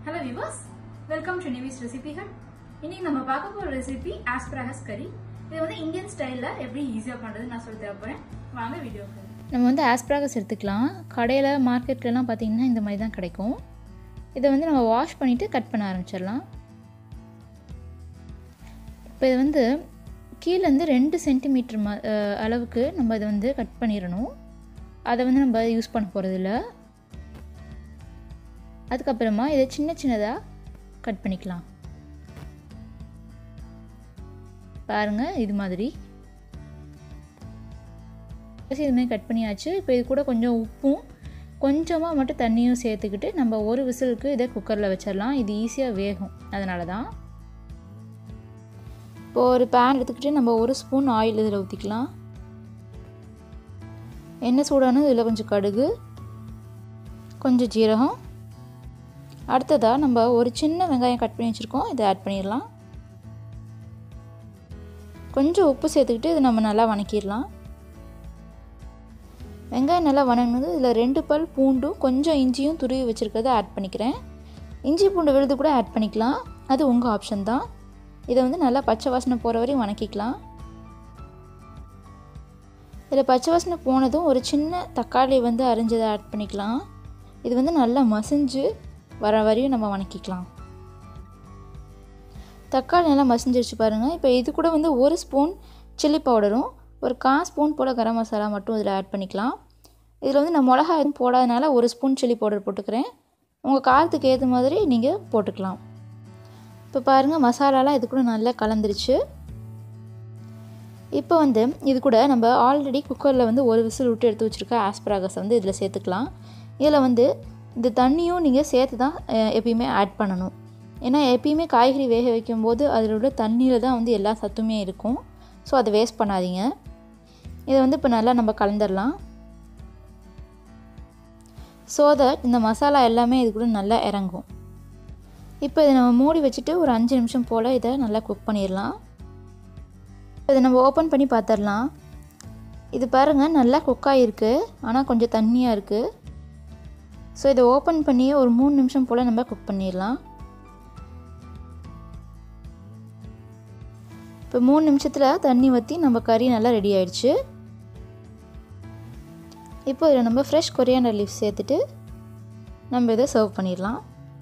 hello viewers welcome to Nivi's ரெசிபிகள் இன்னைக்கு நம்ம பார்க்க போகிற ரெசிபி ஆஸ்பிராகஸ் கறி இது வந்து இந்தியன் ஸ்டைலில் எப்படி ஈஸியாக பண்ணுறது நான் சொல்லி தர போகிறேன் வாங்க வீடியோக்கு நம்ம வந்து ஆஸ்ப்ராகஸ் எடுத்துக்கலாம் கடையில் மார்க்கெட்லலாம் பார்த்தீங்கன்னா இந்த மாதிரி தான் கிடைக்கும் இதை வந்து நம்ம வாஷ் பண்ணிவிட்டு கட் பண்ண ஆரம்பிச்சிடலாம் இப்போ இது வந்து கீழேருந்து ரெண்டு சென்டிமீட்டர் ம அஹ் அளவுக்கு நம்ம இதை வந்து கட் பண்ணிடணும் அதை வந்து நம்ம யூஸ் பண்ண போகிறதில்ல அதுக்கப்புறமா இதை சின்ன சின்னதாக கட் பண்ணிக்கலாம் பாருங்கள் இது மாதிரி இது மாதிரி கட் பண்ணியாச்சு இப்போ இது கூட கொஞ்சம் உப்பும் கொஞ்சமாக மட்டும் தண்ணியும் சேர்த்துக்கிட்டு நம்ம ஒரு விசிலுக்கு இதை குக்கரில் வச்சிடலாம் இது ஈஸியாக வேகும் அதனால தான் இப்போ ஒரு பேன் எடுத்துக்கிட்டு நம்ம ஒரு ஸ்பூன் ஆயில் இதில் ஊற்றிக்கலாம் எண்ணெய் சூடானது இதில் கொஞ்சம் கடுகு கொஞ்சம் ஜீரகம் அடுத்ததாக நம்ம ஒரு சின்ன வெங்காயம் கட் பண்ணி வச்சுருக்கோம் இதை ஆட் பண்ணிடலாம் கொஞ்சம் உப்பு சேர்த்துக்கிட்டு இதை நம்ம நல்லா வணக்கிடலாம் வெங்காயம் நல்லா வணங்கினது இதில் ரெண்டு பல் பூண்டும் கொஞ்சம் இஞ்சியும் துருவி வச்சுருக்கிறத ஆட் பண்ணிக்கிறேன் இஞ்சி பூண்டு விழுது கூட ஆட் பண்ணிக்கலாம் அது உங்கள் ஆப்ஷன் தான் இதை வந்து நல்லா பச்சை வாசனை போகிற வரையும் வணக்கிக்கலாம் இதில் பச்சை வாசனை போனதும் ஒரு சின்ன தக்காளி வந்து அரிஞ்சதை ஆட் பண்ணிக்கலாம் இது வந்து நல்லா மசிஞ்சு வர வரையும் நம்ம வணக்கிக்கலாம் தக்காளி நல்லா மசிஞ்சிருச்சு பாருங்கள் இப்போ இது கூட வந்து ஒரு ஸ்பூன் சில்லி பவுடரும் ஒரு கா ஸ்பூன் போல் கரம் மசாலா மட்டும் இதில் ஆட் பண்ணிக்கலாம் இதில் வந்து நான் மிளகா எதுவும் போடாதனால ஒரு ஸ்பூன் சில்லி பவுடர் போட்டுக்கிறேன் உங்கள் காரத்துக்கு ஏற்ற மாதிரி நீங்கள் போட்டுக்கலாம் இப்போ பாருங்கள் மசாலாலாம் இது கூட நல்லா கலந்துருச்சு இப்போ வந்து இது கூட நம்ம ஆல்ரெடி குக்கரில் வந்து ஒரு விசில் விட்டு எடுத்து வச்சுருக்க ஆஸ்பராகஸ் வந்து இதில் சேர்த்துக்கலாம் இதில் வந்து இந்த தண்ணியும் நீங்கள் சேர்த்து தான் எப்பயுமே ஆட் பண்ணணும் ஏன்னா எப்பயுமே காய்கறி வேக வைக்கும்போது அதில் உள்ள தண்ணியில் தான் வந்து எல்லா சத்துமே இருக்கும் ஸோ அதை வேஸ்ட் பண்ணாதீங்க இதை வந்து இப்போ நல்லா நம்ம கலந்துடலாம் ஸோ தட் இந்த மசாலா எல்லாமே இது கூட நல்லா இறங்கும் இப்போ இதை நம்ம மூடி வச்சுட்டு ஒரு அஞ்சு நிமிஷம் போல் இதை நல்லா குக் பண்ணிடலாம் இதை நம்ம ஓப்பன் பண்ணி பார்த்துடலாம் இது பாருங்கள் நல்லா குக் ஆகிருக்கு ஆனால் கொஞ்சம் தண்ணியாக இருக்குது ஸோ இதை ஓப்பன் பண்ணி ஒரு மூணு நிமிஷம் போல் நம்ம குக் பண்ணிடலாம் இப்போ மூணு நிமிஷத்தில் தண்ணி ஊற்றி நம்ம கறி நல்லா ரெடி ஆயிடுச்சு இப்போ இதில் நம்ம ஃப்ரெஷ் கொரியாண்டர் லீஃப் சேர்த்துட்டு நம்ம இதை சர்வ் பண்ணிடலாம்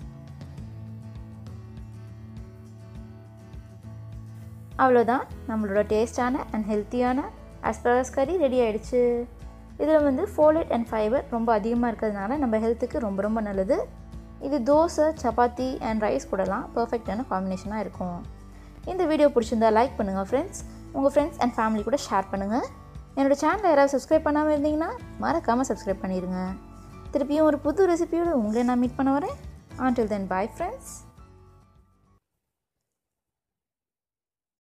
அவ்வளோதான் நம்மளோட டேஸ்டான அண்ட் ஹெல்த்தியான அஸ்பரஸ் கறி ரெடி ஆயிடுச்சு இதில் வந்து ஃபோலேட் அண்ட் ஃபைபர் ரொம்ப அதிகமாக இருக்கிறதுனால நம்ம ஹெல்த்துக்கு ரொம்ப ரொம்ப நல்லது இது தோசை சப்பாத்தி அண்ட் ரைஸ் கூடலாம் பர்ஃபெக்டான காம்பினேஷனாக இருக்கும் இந்த வீடியோ பிடிச்சிருந்தா லைக் பண்ணுங்கள் ஃப்ரெண்ட்ஸ் உங்கள் ஃப்ரெண்ட்ஸ் அண்ட் ஃபேமிலி கூட ஷேர் பண்ணுங்கள் என்னோடய சேனலை யாராவது சப்ஸ்கிரைப் பண்ணாமல் இருந்தீங்கன்னா மறக்காமல் சப்ஸ்கிரைப் பண்ணிடுங்க திருப்பியும் ஒரு புது ரெசிபியோடு உங்களை நான் மீட் பண்ண வரேன் ஆன்டில் தென் பாய் ஃப்ரெண்ட்ஸ்